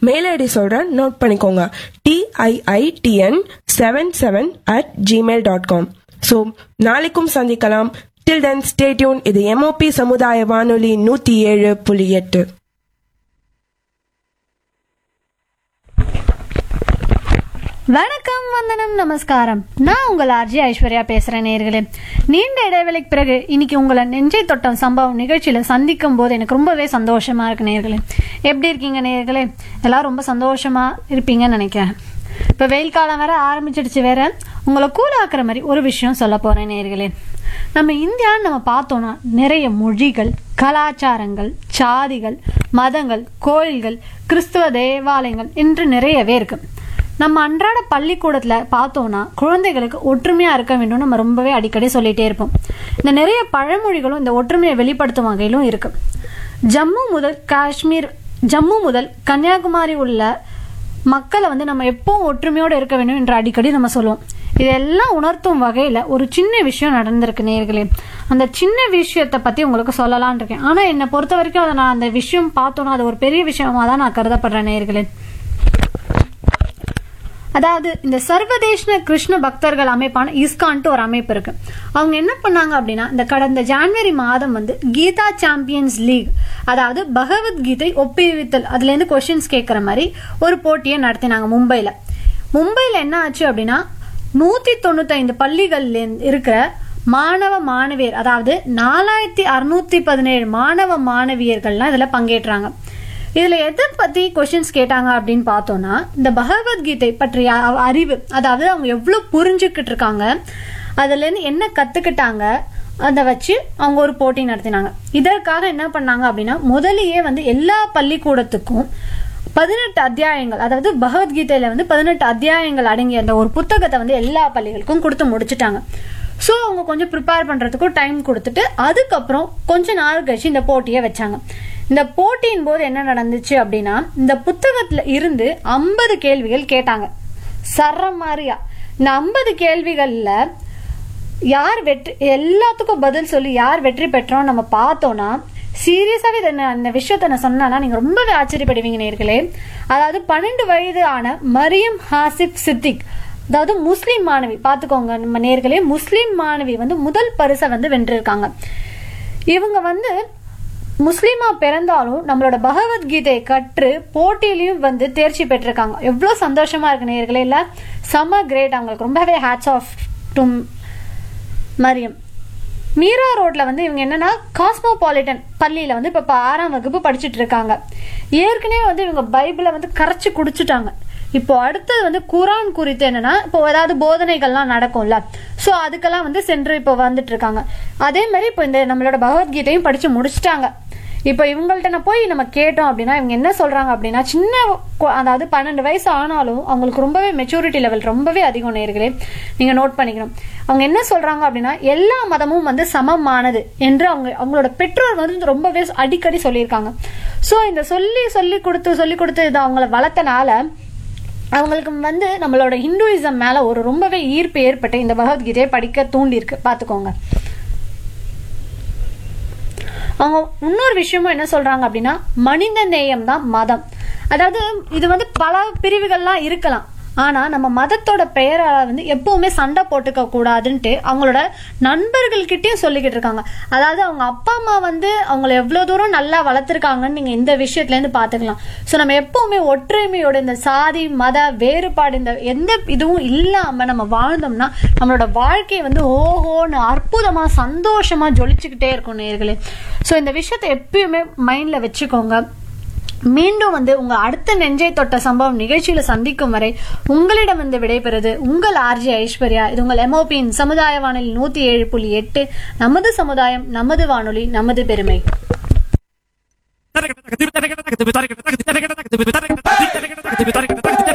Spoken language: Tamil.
மெயில் ஐடி சொல்றேன் நோட் பண்ணிக்கோங்க D I I T N seven seven at Gmail dot com so நாளைக்கும் சந்திக்கலாம் டில் தென் ஸ்டே டியூன் இது எம்ஓபி சமுதாய வானொலி நூத்தி ஏழு புள்ளி எட்டு வணக்கம் வந்தனம் நமஸ்காரம் நான் உங்கள் ஆர்ஜி ஐஸ்வர்யா பேசுறேன் நேர்களே நீண்ட இடைவெளிக்கு பிறகு இன்னைக்கு உங்களை நெஞ்சை தொட்டம் சம்பவம் நிகழ்ச்சியில சந்திக்கும் போது எனக்கு ரொம்பவே சந்தோஷமா இருக்கு நேர்களே எப்படி இருக்கீங்க நேர்களே எல்லாரும் ரொம்ப சந்தோஷமா இருப்பீங்கன்னு நினைக்கிறேன் இப்போ வெயில் காலம் வேற ஆரம்பிச்சிடுச்சு வேற உங்களை கூலாக்குற மாதிரி ஒரு விஷயம் சொல்ல போறேன் நேர்களே நம்ம இந்தியான்னு நம்ம பார்த்தோம்னா நிறைய மொழிகள் கலாச்சாரங்கள் சாதிகள் மதங்கள் கோயில்கள் கிறிஸ்துவ தேவாலயங்கள் என்று நிறையவே இருக்கு நம்ம அன்றாட பள்ளிக்கூடத்தில் பார்த்தோம்னா குழந்தைகளுக்கு ஒற்றுமையாக இருக்க வேண்டும் நம்ம ரொம்பவே அடிக்கடி சொல்லிகிட்டே இருப்போம் இந்த நிறைய பழமொழிகளும் இந்த ஒற்றுமையை வெளிப்படுத்தும் வகையிலும் இருக்கு ஜம்மு முதல் காஷ்மீர் ஜம்மு முதல் கன்னியாகுமரி உள்ள மக்களை வந்து நம்ம எப்பவும் ஒற்றுமையோடு இருக்க வேண்டும் என்று அடிக்கடி நம்ம சொல்லுவோம் இதெல்லாம் உணர்த்தும் வகையில் ஒரு சின்ன விஷயம் நடந்திருக்கு நேர்களே அந்த சின்ன விஷயத்தை பற்றி உங்களுக்கு சொல்லலாம்னு இருக்கேன் ஆனால் என்னை பொறுத்த வரைக்கும் அதை நான் அந்த விஷயம் பார்த்தோன்னா அது ஒரு பெரிய விஷயமா தான் நான் கருதப்படுறேன் நேர்களே அதாவது இந்த சர்வதேச கிருஷ்ண பக்தர்கள் அமைப்பான இஸ்கான்ட்டு ஒரு அமைப்பு இருக்கு அவங்க என்ன பண்ணாங்க அப்படின்னா இந்த கடந்த ஜான்வரி மாதம் வந்து கீதா சாம்பியன்ஸ் லீக் அதாவது பகவத்கீதை ஒப்புவித்தல் அதுல இருந்து கொஸ்டின்ஸ் கேட்குற மாதிரி ஒரு போட்டியை நடத்தினாங்க மும்பைல மும்பைல என்ன ஆச்சு அப்படின்னா நூத்தி தொண்ணூத்தைந்து பள்ளிகள்ல இருக்கிற மாணவ மாணவியர் அதாவது நாலாயிரத்தி அறுநூத்தி பதினேழு மாணவ மாணவியர்கள்லாம் இதுல பங்கேற்றாங்க இதுல எதை பத்தி கொஸ்டின்ஸ் கேட்டாங்க அப்படின்னு பார்த்தோம்னா இந்த பகவத்கீதை பற்றிய அ- அறிவு அதாவது அவங்க எவ்வளவு புரிஞ்சுக்கிட்டு இருக்காங்க அதுல இருந்து என்ன கத்துக்கிட்டாங்க அதை வச்சு அவங்க ஒரு போட்டி நடத்தினாங்க இதற்காக என்ன பண்ணாங்க அப்படின்னா முதலியே வந்து எல்லா பள்ளிக்கூடத்துக்கும் பதினெட்டு அத்தியாயங்கள் அதாவது பகவத்கீதையில வந்து பதினெட்டு அத்தியாயங்கள் அடங்கிய அந்த ஒரு புத்தகத்தை வந்து எல்லா பள்ளிகளுக்கும் கொடுத்து முடிச்சிட்டாங்க ஸோ அவங்க கொஞ்சம் ப்ரிப்பேர் பண்ணுறதுக்கும் டைம் கொடுத்துட்டு அதுக்கப்புறம் கொஞ்ச நாள் கழிச்சு இந்த போட்டியை வச்சாங்க இந்த போட்டியின் போது என்ன நடந்துச்சு அப்படின்னா இந்த புத்தகத்துல இருந்து ஐம்பது கேள்விகள் கேட்டாங்க சர்ற மாதிரியா இந்த ஐம்பது கேள்விகள்ல யார் வெற்றி எல்லாத்துக்கும் பதில் சொல்லி யார் வெற்றி பெற்றோம் நம்ம பார்த்தோம்னா சீரியஸாவே இதை நான் இந்த விஷயத்த நான் சொன்னேன்னா நீங்க ரொம்பவே ஆச்சரியப்படுவீங்க நேர்களே அதாவது பன்னெண்டு வயது ஆன மரியம் ஹாசிப் சித்திக் அதாவது முஸ்லிம் மாணவி பார்த்துக்கோங்க நம்ம நேர்களே முஸ்லிம் மாணவி வந்து முதல் பரிசை வந்து வென்றிருக்காங்க இவங்க வந்து முஸ்லீமா பிறந்தாலும் நம்மளோட பகவத்கீதையை கற்று போட்டியிலையும் வந்து தேர்ச்சி பெற்றிருக்காங்க எவ்வளோ சந்தோஷமா இருக்கு நேர்களே இல்ல செம்ம கிரேட் அவங்களுக்கு ரொம்பவே hats off to Mariam Meera ரோட்ல வந்து இவங்க என்னன்னா காஸ்மோபாலிட்டன் பள்ளியில வந்து இப்ப ஆறாம் வகுப்பு படிச்சுட்டு இருக்காங்க ஏற்கனவே வந்து இவங்க பைபிளை வந்து கரைச்சு குடிச்சிட்டாங்க இப்போ அடுத்தது வந்து குரான் குறித்து என்னன்னா இப்போ ஏதாவது போதனைகள்லாம் நடக்கும்ல ஸோ அதுக்கெல்லாம் வந்து சென்று இப்போ வந்துட்டு இருக்காங்க அதே மாதிரி இப்போ இந்த நம்மளோட பகவத்கீதையும் படிச்சு முடிச்சிட்டாங்க இப்போ இவங்கள்ட்ட நான் போய் நம்ம கேட்டோம் அப்படின்னா இவங்க என்ன சொல்றாங்க அப்படின்னா சின்ன கு- அதாவது பன்னெண்டு வயசு ஆனாலும் அவங்களுக்கு ரொம்பவே மெச்சூரிட்டி லெவல் ரொம்பவே அதிகம் நேர்களே நீங்க நோட் பண்ணிக்கணும் அவங்க என்ன சொல்றாங்க அப்படின்னா எல்லா மதமும் வந்து சமமானது என்று அவங்க அவங்களோட பெற்றோர் வந்து ரொம்பவே அடிக்கடி சொல்லியிருக்காங்க ஸோ இந்த சொல்லி சொல்லி கொடுத்து சொல்லி கொடுத்து இது அவங்கள வளர்த்தனால அவங்களுக்கு வந்து நம்மளோட ஹிந்துயிசம் மேல ஒரு ரொம்பவே ஈர்ப்பு ஏற்பட்டு இந்த பகவத்கீதையை படிக்க தூண்டியிருக்கு பாத்துக்கோங்க அவங்க இன்னொரு விஷயமும் என்ன சொல்றாங்க அப்படின்னா மனித நேயம் தான் மதம் அதாவது இது வந்து பல பிரிவுகள்லாம் இருக்கலாம் ஆனா நம்ம மதத்தோட பெயரால வந்து எப்பவுமே சண்டை போட்டுக்க கூடாதுன்ட்டு அவங்களோட நண்பர்கள்கிட்டயும் சொல்லிக்கிட்டு இருக்காங்க அதாவது அவங்க அப்பா அம்மா வந்து அவங்கள எவ்வளவு தூரம் நல்லா வளர்த்துருக்காங்கன்னு நீங்க இந்த விஷயத்துல இருந்து பாத்துக்கலாம் ஸோ நம்ம எப்பவுமே ஒற்றுமையோட இந்த சாதி மத வேறுபாடு இந்த எந்த இதுவும் இல்லாம நம்ம வாழ்ந்தோம்னா நம்மளோட வாழ்க்கை வந்து ஓஹோன்னு அற்புதமா சந்தோஷமா ஜொலிச்சுக்கிட்டே இருக்கும் நேர்களே ஸோ இந்த விஷயத்தை எப்பயுமே மைண்ட்ல வச்சுக்கோங்க மீண்டும் வந்து உங்க அடுத்த நெஞ்சை தொட்ட சம்பவம் நிகழ்ச்சியில சந்திக்கும் வரை உங்களிடம் வந்து விடைபெறுது உங்கள் ஆர்ஜி ஐஸ்வர்யா இது உங்கள் எம்ஓபியின் சமுதாய வானொலி நூத்தி ஏழு புள்ளி எட்டு நமது சமுதாயம் நமது வானொலி நமது பெருமை Target, target, target, target, target, target, target, target, target, target, target, target, target, target, target, target, target,